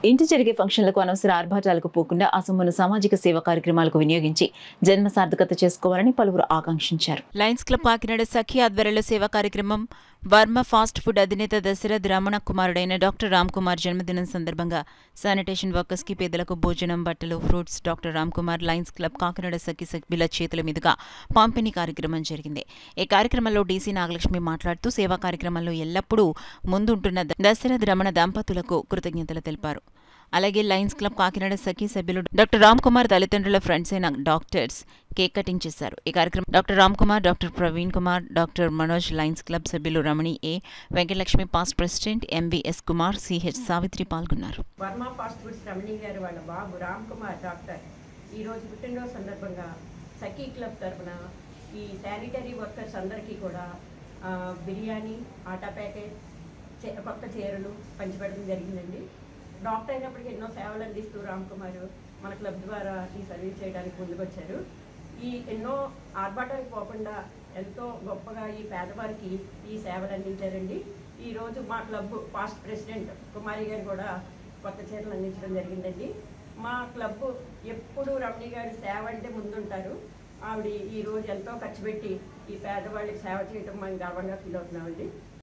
ఇంటి జరిగే ఫంక్షన్లకు అనవసర ఆర్భాటాలకు పోకుండా ఆ సొమ్మును సామాజిక సేవా కార్యక్రమాలకు వినియోగించి జన్మ సార్థకత చేసుకోవాలని పలువురు ఆకాంక్షించారు లయన్స్ క్లబ్ కాకినాడ సఖి ఆధ్వర్యంలో సేవా కార్యక్రమం వర్మ ఫాస్ట్ ఫుడ్ అధినేత దశరథ్ రమణ కుమారుడైన డాక్టర్ రామ్ కుమార్ జన్మదినం సందర్భంగా శానిటేషన్ వర్కర్స్ కి పేదలకు భోజనం బట్టలు fruits doctor Ram Kumar lions club Kakinada Sakhi సభ్యుల చేతుల మీదుగా పంపిణీ కార్యక్రమం జరిగింది ఈ కార్యక్రమంలో డీసీ నాగలక్ష్మి మాట్లాడుతూ సేవా కార్యక్రమంలో ఎల్లప్పుడూ ముందుంటున్న దశరథ్ రమణ దంపతులకు కృతజ్ఞతలు తెలిపారు అలాగే లయన్స్ క్లబ్ కాకినాడ సఖీ సభ్యులు డాక్టర్ రామ్ కుమార్ తల్లిదండ్రుల ఫ్రెండ్స్ అయిన డాక్టర్స్ కేక్ కటింగ్ చేశారు ఈ కార్యక్రమం doctor Ram Kumar doctor Praveen Kumar doctor Manoj lions club సభ్యులు Ramani A Venkatalakshmi past president MVS Kumar CH Savitri పాల్గొన్నారు వర్మ ఫాస్ట్ ఫుడ్స్ రమణి గారు వాళ్ళ బాబు రామ్ కుమార్ డాక్టర్ ఈరోజు పుట్టినరోజు సందర్భంగా సఖీ క్లబ్ తరఫున ఈ శానిటరీ వర్కర్స్ అందరికీ కూడా ఆ, బిర్యానీ ఆటా ప్యాకెట్ చే- కొత్త చీరలు పంచిపెట్టడం జరిగిందండి డాక్టర్ అయినప్పటికీ ఎన్నో సేవలు అందిస్తూ రామ్ కుమార్ మన క్లబ్ ద్వారా ఈ సర్వీస్ చేయడానికి ముందుకొచ్చారు ఈ ఎన్నో ఆర్భాటానికి పోకుండా ఎంతో గొప్పగా ఈ పేదవారికి ఈ సేవలు అందించారండి ఈరోజు మా క్లబ్ పాస్ట్ ప్రెసిడెంట్ కుమారి గారు కూడా కొత్త చీరలు అందించడం జరిగిందండి మా క్లబ్ ఎప్పుడు రమణి గారి సేవ అంటే ముందుంటారు ఆవిడ ఈ రోజు ఎంతో ఖర్చు పెట్టి ఈ పేదవాళ్ళకి సేవ చేయటం మనం గర్వంగా ఫీల్ అవుతున్నామండి